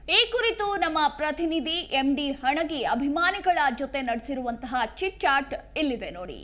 ಈ ಕುರಿತು ನಮ್ಮ ಪ್ರತಿನಿಧಿ ಎಂ ಡಿ ಹಣಗಿ ಅಭಿಮಾನಿಗಳ ಜೊತೆ ನಡೆಸಿರುವಂತಹ ಚಿಟ್ ಚಾಟ್ ಇಲ್ಲಿದೆ ನೋಡಿ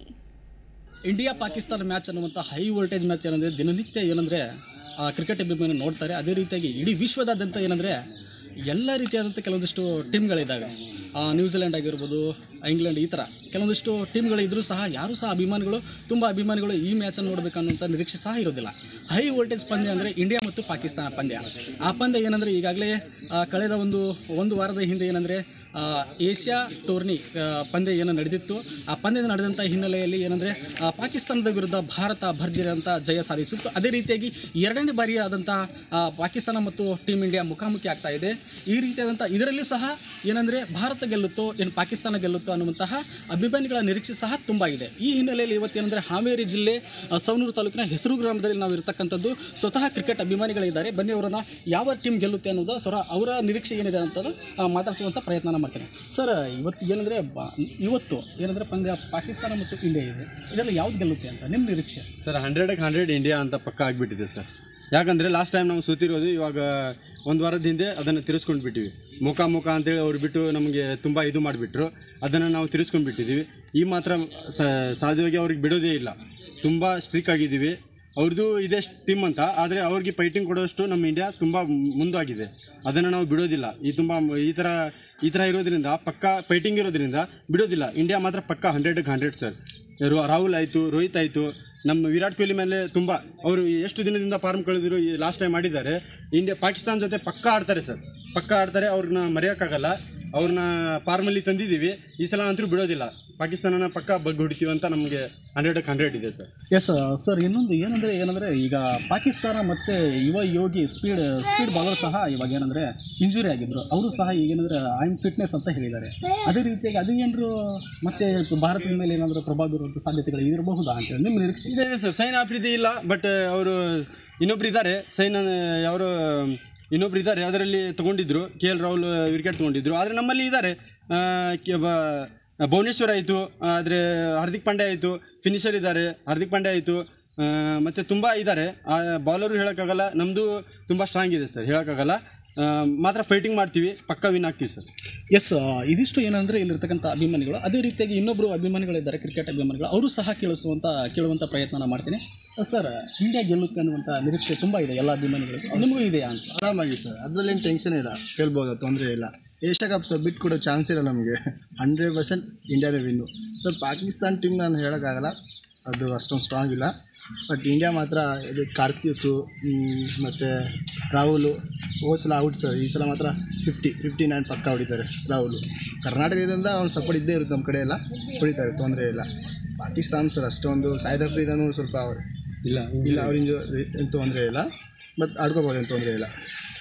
ಇಂಡಿಯಾ ಪಾಕಿಸ್ತಾನ ಮ್ಯಾಚ್ ಅನ್ನುವಂಥ ಹೈ ವೋಲ್ಟೇಜ್ ಮ್ಯಾಚ್ ಏನಂದರೆ ದಿನನಿತ್ಯ ಏನಂದರೆ ಕ್ರಿಕೆಟ್ ಅಭಿಮಾನಿ ನೋಡ್ತಾರೆ ಅದೇ ರೀತಿಯಾಗಿ ಇಡೀ ವಿಶ್ವದಾದ್ಯಂತ ಏನಂದರೆ ಎಲ್ಲ ರೀತಿಯಾದಂಥ ಕೆಲವೊಂದಿಷ್ಟು ಟೀಮ್ಗಳಿದ್ದಾವೆ ಆ, ನ್ಯೂಜಿಲೆಂಡ್ ಆಗಿರ್ಬೋದು ಇಂಗ್ಲೆಂಡ್ ಈ ಥರ ಕೆಲವೊಂದಿಷ್ಟು ಟೀಮ್ಗಳಿದ್ರೂ ಸಹ ಯಾರೂ ಸಹ ಅಭಿಮಾನಿಗಳು ತುಂಬ ಅಭಿಮಾನಿಗಳು ಈ ಮ್ಯಾಚನ್ನು ನೋಡಬೇಕನ್ನುವಂಥ ನಿರೀಕ್ಷೆ ಸಹ ಇರೋದಿಲ್ಲ ಹೈ ವೋಲ್ಟೇಜ್ ಪಂದ್ಯ ಅಂದರೆ ಇಂಡಿಯಾ ಮತ್ತು ಪಾಕಿಸ್ತಾನ ಪಂದ್ಯ ಆ ಪಂದ್ಯ ಏನಂದರೆ ಈಗಾಗಲೇ ಆ, ಕಳೆದ ಒಂದು ಒಂದು ವಾರದ ಹಿಂದೆ ಏನಂದರೆ ಆ, ಏಷ್ಯಾ ಟೂರ್ನಿ ಆ, ಪಂದ್ಯ ಏನು ನಡೆದಿತ್ತು ಆ ಪಂದ್ಯ ನಡೆದಂಥ ಹಿನ್ನೆಲೆಯಲ್ಲಿ ಏನಂದರೆ ಆ, ಪಾಕಿಸ್ತಾನದ ವಿರುದ್ಧ ಭಾರತ ಭರ್ಜರಿ ಅಂತ ಜಯ ಸಾಧಿಸಿತ್ತು ಅದೇ ರೀತಿಯಾಗಿ ಎರಡನೇ ಬಾರಿ ಆದಂಥ ಆ, ಪಾಕಿಸ್ತಾನ ಮತ್ತು ಟೀಮ್ ಇಂಡಿಯಾ ಮುಖಾಮುಖಿ ಆಗ್ತಾ ಇದೆ ಈ ರೀತಿಯಾದಂಥ ಇದರಲ್ಲಿ ಸಹ ಏನಂದರೆ ಭಾರತ ಗೆಲ್ಲುತ್ತೋ ಏನು ಪಾಕಿಸ್ತಾನ ಗೆಲ್ಲುತ್ತೋ ಅನ್ನುವಂತಹ ಅಭಿಮಾನಿಗಳ ನಿರೀಕ್ಷೆ ಸಹ ತುಂಬ ಇದೆ ಈ ಹಿನ್ನೆಲೆಯಲ್ಲಿ ಇವತ್ತೇನೆಂದರೆ ಹಾವೇರಿ ಜಿಲ್ಲೆ ಆ, ಸವಣೂರು ತಾಲೂಕಿನ ಹೆಸರು ಗ್ರಾಮದಲ್ಲಿ ನಾವು ಇರತಕ್ಕಂಥದ್ದು ಸ್ವತಃ ಕ್ರಿಕೆಟ್ ಅಭಿಮಾನಿಗಳಿದ್ದಾರೆ ಬನ್ನಿ ಅವರನ್ನು ಯಾವ ಟೀಮ್ ಗೆಲ್ಲುತ್ತೆ ಅನ್ನೋದು ಸರ ಅವರ ನಿರೀಕ್ಷೆ ಏನಿದೆ ಅಂತದ್ದು ಆ, ಮಾತಾಡಿಸುವಂಥ ಪ್ರಯತ್ನ ಮಾಡ್ತೇನೆ ಸರ್ ಇವತ್ತು ಏನಂದರೆ ಇವತ್ತು ಏನಂದರೆ ಪಂದ್ಯ ಪಾಕಿಸ್ತಾನ ಮತ್ತು ಇಂಡಿಯಾ ಇದೆ ಇದೆಲ್ಲ ಯಾವ್ದು ಗೆಲ್ಲುತ್ತೆ ಅಂತ ನಿಮ್ಮ ನಿರೀಕ್ಷೆ ಸರ್ ಹಂಡ್ರೆಡಕ್ಕೆ ಹಂಡ್ರೆಡ್ ಇಂಡಿಯಾ ಅಂತ ಪಕ್ಕ ಆಗಿಬಿಟ್ಟಿದೆ ಸರ್ ಯಾಕಂದರೆ ಲಾಸ್ಟ್ ಟೈಮ್ ನಾವು ಸೋತಿರೋದು ಇವಾಗ ಒಂದು ವಾರದ ಹಿಂದೆ ಅದನ್ನು ತಿರ್ಸ್ಕೊಂಡು ಬಿಟ್ಟಿವಿ ಮುಖ ಮುಖ ಅಂತೇಳಿ ಅವ್ರು ಬಿಟ್ಟು ನಮಗೆ ತುಂಬ ಇದು ಮಾಡಿಬಿಟ್ರು ಅದನ್ನು ನಾವು ತಿರ್ಸ್ಕೊಂಡು ಬಿಟ್ಟಿದ್ದೀವಿ ಈ ಮಾತ್ರ ಸ- ಸಾಧ್ಯವಾಗಿ ಅವ್ರಿಗೆ ಬಿಡೋದೇ ಇಲ್ಲ ತುಂಬ ಸ್ಟ್ರಿಕ್ ಆಗಿದ್ದೀವಿ ಅವ್ರದ್ದು ಇದೆ ಟೀಮ್ ಅಂತ ಆದರೆ ಅವ್ರಿಗೆ ಫೈಟಿಂಗ್ ಕೊಡೋಷ್ಟು ನಮ್ಮ ಇಂಡಿಯಾ ತುಂಬ ಮುಂದಾಗಿದೆ ಅದನ್ನು ನಾವು ಬಿಡೋದಿಲ್ಲ ಈ ತುಂಬ ಈ ಥರ ಈ ಥರ ಇರೋದ್ರಿಂದ ಪಕ್ಕ ಫೈಟಿಂಗ್ ಇರೋದ್ರಿಂದ ಬಿಡೋದಿಲ್ಲ ಇಂಡಿಯಾ ಮಾತ್ರ ಪಕ್ಕ ಹಂಡ್ರೆಡ್ಗೆ ಹಂಡ್ರೆಡ್ ಸರ್ ರೋ- ರಾಹುಲ್ ಆಯಿತು ರೋಹಿತ್ ಆಯಿತು ನಮ್ಮ ವಿರಾಟ್ ಕೊಹ್ಲಿ ಮೇಲೆ ತುಂಬ ಅವರು ಎಷ್ಟು ದಿನದಿಂದ ಫಾರ್ಮ್ ಕಳೆದಿರು ಈ ಲಾಸ್ಟ್ ಟೈಮ್ ಆಡಿದ್ದಾರೆ ಇಂಡಿಯಾ ಪಾಕಿಸ್ತಾನ ಜೊತೆ ಪಕ್ಕ ಆಡ್ತಾರೆ ಸರ್ ಪಕ್ಕ ಆಡ್ತಾರೆ ಅವ್ರನ್ನ ಮರೆಯೋಕ್ಕಾಗಲ್ಲ ಅವ್ರನ್ನ ಫಾರ್ಮಲ್ಲಿ ತಂದಿದ್ದೀವಿ ಈ ಸಲ ಅಂತೂ ಬಿಡೋದಿಲ್ಲ ಪಾಕಿಸ್ತಾನನ ಪಕ್ಕ ಬಗ್ ಹೊಡಿತೀವಿ ಅಂತ ನಮಗೆ ಹಂಡ್ರೆಡಕ್ಕೆ ಹಂಡ್ರೆಡ್ ಇದೆ ಸರ್ ಎಸ್ ಸರ್ ಇನ್ನೊಂದು ಏನಂದರೆ ಏನಂದರೆ ಈಗ ಪಾಕಿಸ್ತಾನ ಮತ್ತು ಯುವ ಯೋಗಿ ಸ್ಪೀಡ್ ಸ್ಪೀಡ್ ಬಾಲರ್ ಸಹ ಇವಾಗ ಏನಂದರೆ ಇಂಜುರಿ ಆಗಿದ್ರು ಅವರು ಸಹ ಈಗೇನಂದರೆ ಐ ಆಮ್ ಫಿಟ್ನೆಸ್ ಅಂತ ಹೇಳಿದ್ದಾರೆ ಅದೇ ರೀತಿಯಾಗಿ ಅದು ಏನಾದ್ರು ಮತ್ತೆ ಭಾರತದ ಮೇಲೆ ಏನಾದರೂ ಪ್ರಭಾವ ಬೀರುವಂಥ ಸಾಧ್ಯತೆಗಳು ಇರಬಹುದಾ ಅಂತೇಳಿ ನಿಮ್ಮ ನಿರೀಕ್ಷೆ ಇದೆ ಇದೆ ಸರ್ ಸೈನ್ ಆಫ್ರಿದಿ ಇಲ್ಲ ಬಟ್ ಅವರು ಇನ್ನೊಬ್ರು ಇದ್ದಾರೆ ಸೈನ್ ಅವರು ಇನ್ನೊಬ್ರು ಇದ್ದಾರೆ ಅದರಲ್ಲಿ ತೊಗೊಂಡಿದ್ರು ಕೆ ಎಲ್ ರಾಹುಲ್ ವಿಕೆಟ್ ತೊಗೊಂಡಿದ್ರು ಆದರೆ ನಮ್ಮಲ್ಲಿ ಇದ್ದಾರೆ ಆ, ಕೆ- ಬ- ಭುವನೇಶ್ವರ್ ಆಯಿತು ಆದರೆ ಹಾರ್ದಿಕ್ ಪಾಂಡ್ಯ ಆಯಿತು ಫಿನಿಷರ್ ಇದ್ದಾರೆ ಹಾರ್ದಿಕ್ ಪಾಂಡ್ಯ ಆಯಿತು ಮತ್ತು ತುಂಬ ಇದ್ದಾರೆ ಬಾಲರು ಹೇಳೋಕ್ಕಾಗಲ್ಲ ನಮ್ಮದು ತುಂಬ ಸ್ಟ್ರಾಂಗ್ ಇದೆ ಸರ್ ಹೇಳೋಕ್ಕಾಗಲ್ಲ ಆ, ಮಾತ್ರ ಫೈಟಿಂಗ್ ಮಾಡ್ತೀವಿ ಪಕ್ಕ ವಿನ್ ಆಗ್ತೀವಿ ಸರ್ ಎಸ್ ಇದಿಷ್ಟು ಏನಂದರೆ ಇಲ್ಲಿರ್ತಕ್ಕಂಥ ಅಭಿಮಾನಿಗಳು ಅದೇ ರೀತಿಯಾಗಿ ಇನ್ನೊಬ್ಬರು ಅಭಿಮಾನಿಗಳಿದ್ದಾರೆ ಕ್ರಿಕೆಟ್ ಅಭಿಮಾನಿಗಳು ಅವರು ಸಹ ಕೇಳಿಸುವಂಥ ಕೇಳುವಂಥ ಪ್ರಯತ್ನ ಮಾಡ್ತೀನಿ ಸರ್ ಇಂಡಿಯಾ ಗೆಲ್ಲುತ್ತೆ ಅನ್ನುವಂಥ ನಿರೀಕ್ಷೆ ತುಂಬ ಇದೆ ಎಲ್ಲ ಅಭಿಮಾನಿಗಳಿಗೂ ನಿಮಗೂ ಇದೆಯಾ ಅಂತ ಆರಾಮಾಗಿ ಸರ್ ಅದರಲ್ಲೇನು ಟೆನ್ಷನ್ ಇಲ್ಲ ಹೇಳ್ಬೋದು ತೊಂದರೆ ಇಲ್ಲ ಏಷ್ಯಾ ಕಪ್ ಸರ್ ಬಿಟ್ಟು ಕೊಡೋ ಚಾನ್ಸ್ ಇಲ್ಲ ನಮಗೆ ಹಂಡ್ರೆಡ್ ಪರ್ಸೆಂಟ್ ಇಂಡಿಯಾನೇ ವಿನ್ನು ಸರ್ ಪಾಕಿಸ್ತಾನ ಟೀಮ್ ನಾನು ಹೇಳೋಕ್ಕಾಗಲ್ಲ ಅದು ಅಷ್ಟೊಂದು ಸ್ಟ್ರಾಂಗ್ ಇಲ್ಲ ಬಟ್ ಇಂಡಿಯಾ ಮಾತ್ರ ಇದು ಕಾರ್ತಿಕ್ ಮತ್ತು ರಾಹುಲು ಹೋದ ಸಲ ಔಟ್ ಸರ್ ಈ ಸಲ ಮಾತ್ರ ಫಿಫ್ಟಿ ಫಿಫ್ಟಿ ನೈನ್ ಪಕ್ಕ ಹೊಡಿತಾರೆ ರಾಹುಲು ಕರ್ನಾಟಕದಿಂದ ಅವ್ನು ಸಪೋರ್ಟ್ ಇದ್ದೇ ಇರುತ್ತೆ ನಮ್ಮ ಕಡೆ ಎಲ್ಲ ಹೊಡಿತಾರೆ ತೊಂದರೆ ಇಲ್ಲ ಪಾಕಿಸ್ತಾನ ಸರ್ ಅಷ್ಟೊಂದು ಸಾಯ್ದ್ ಅಫ್ರಿದಾನು ಸ್ವಲ್ಪ ಇಲ್ಲ ಇಲ್ಲ ಅವ್ರ ಇಂಜು ಏನು ತೊಂದರೆ ಇಲ್ಲ ಬಟ್ ಆಡ್ಕೋಬೋದು ಏನು ತೊಂದರೆ ಇಲ್ಲ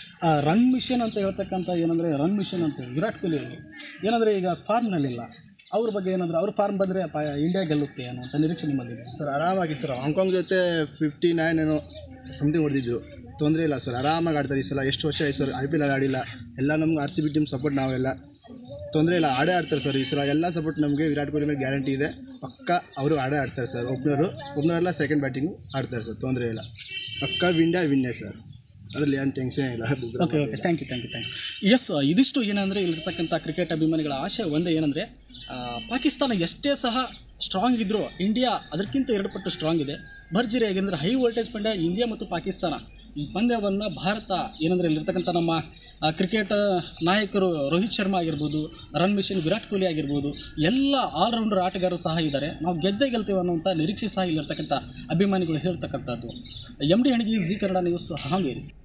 ರನ್ ಮಿಷನ್ ಅಂತ ಹೇಳ್ತಕ್ಕಂಥ ಏನಂದರೆ ರನ್ ಮಿಷನ್ ಅಂತ ವಿರಾಟ್ ಕೊಹ್ಲಿ ಅವರು ಏನಂದರೆ ಈಗ ಫಾರ್ಮ್ನಲ್ಲಿಲ್ಲ ಅವ್ರ ಬಗ್ಗೆ ಏನಂದ್ರೆ ಅವ್ರ ಫಾರ್ಮ್ ಬಂದರೆ ಇಂಡಿಯಾ ಗೆಲ್ಲುತ್ತೆ ಅನ್ನುವಂಥ ನಿರೀಕ್ಷೆ ನಿಮ್ಮಲ್ಲಿದೆ ಸರ್ ಆರಾಮಾಗಿ ಸರ್ ಹಾಂಗ್ಕಾಂಗ್ ಜೊತೆ ಫಿಫ್ಟಿ ನೈನ್ ಏನೋ ಸಮಥಿಂಗ್ ಹೊಡೆದಿದ್ರು ತೊಂದರೆ ಇಲ್ಲ ಸರ್ ಆರಾಮಾಗಿ ಆಡ್ತಾರೆ ಈ ಸಲ ಎಷ್ಟು ವರ್ಷ ಆಯ್ತು ಸರ್ ಐ ಪಿ ಎಲ್ ಆಡಿಲ್ಲ ಎಲ್ಲ ನಮ್ಗೆ R C B team support ನಾವೆಲ್ಲ ತೊಂದರೆ ಇಲ್ಲ ಆಡೇ ಆಡ್ತಾರೆ ಸರ್ ಈ ಸಲ ಎಲ್ಲ ಸಪೋರ್ಟ್ ನಮಗೆ ವಿರಾಟ್ ಕೊಹ್ಲಿ ಮೇಲೆ ಗ್ಯಾರಂಟಿ ಇದೆ ಪಕ್ಕ ಅವರು ಆಡೇ ಆಡ್ತಾರೆ ಸರ್ ಓಪನರು ಓಪನರೆಲ್ಲ ಸೆಕೆಂಡ್ ಬ್ಯಾಟಿಂಗು ಆಡ್ತಾರೆ ಸರ್ ತೊಂದರೆ ಇಲ್ಲ ಪಕ್ಕ ವಿಂಡ್ಯಾ ವಿನ್ನೇ ಸರ್ ಅದರಲ್ಲಿ ಏನು ಟೆನ್ಷನ್ ಇಲ್ಲ okay okay thank you thank you thank you yes ಇದಿಷ್ಟು ಏನಂದರೆ ಇಲ್ಲಿರ್ತಕ್ಕಂಥ ಕ್ರಿಕೆಟ್ ಅಭಿಮಾನಿಗಳ ಆಶೆ ಒಂದೇ ಏನಂದರೆ ಪಾಕಿಸ್ತಾನ ಎಷ್ಟೇ ಸಹ ಸ್ಟ್ರಾಂಗ್ ಇದ್ದರೂ ಇಂಡಿಯಾ ಅದಕ್ಕಿಂತ ಎರಡು ಪಟ್ಟು ಸ್ಟ್ರಾಂಗ್ ಇದೆ ಭರ್ಜರಿ ಆಗಿಂದರೆ ಹೈ ವೋಲ್ಟೇಜ್ ಪಂದ್ಯ ಇಂಡಿಯಾ ಮತ್ತು ಪಾಕಿಸ್ತಾನ ಈ ಪಂದ್ಯವನ್ನು ಭಾರತ ಏನಂದರೆ ಇಲ್ಲಿರ್ತಕ್ಕಂಥ ನಮ್ಮ ಆ, ಕ್ರಿಕೆಟ್ ನಾಯಕರು ರೋಹಿತ್ ಶರ್ಮಾ ಆಗಿರ್ಬೋದು ರನ್ ಮಿಷನ್ ವಿರಾಟ್ ಕೊಹ್ಲಿ ಆಗಿರ್ಬೋದು ಎಲ್ಲ ಆಲ್ರೌಂಡರ್ ಆಟಗಾರರು ಸಹ ಇದ್ದಾರೆ ನಾವು ಗೆದ್ದೇ ಗೆಲ್ತೇವೆ ಅನ್ನುವಂಥ ನಿರೀಕ್ಷೆ ಸಹ ಇಲ್ಲಿರ್ತಕ್ಕಂಥ ಅಭಿಮಾನಿಗಳು ಹೇಳ್ತಕ್ಕಂಥದ್ದು ಎಮ್ ಡಿ ಹಣಗಿ ಜಿ ಕನ್ನಡ ನ್ಯೂಸ್ ಹಾಂಗೇರಿ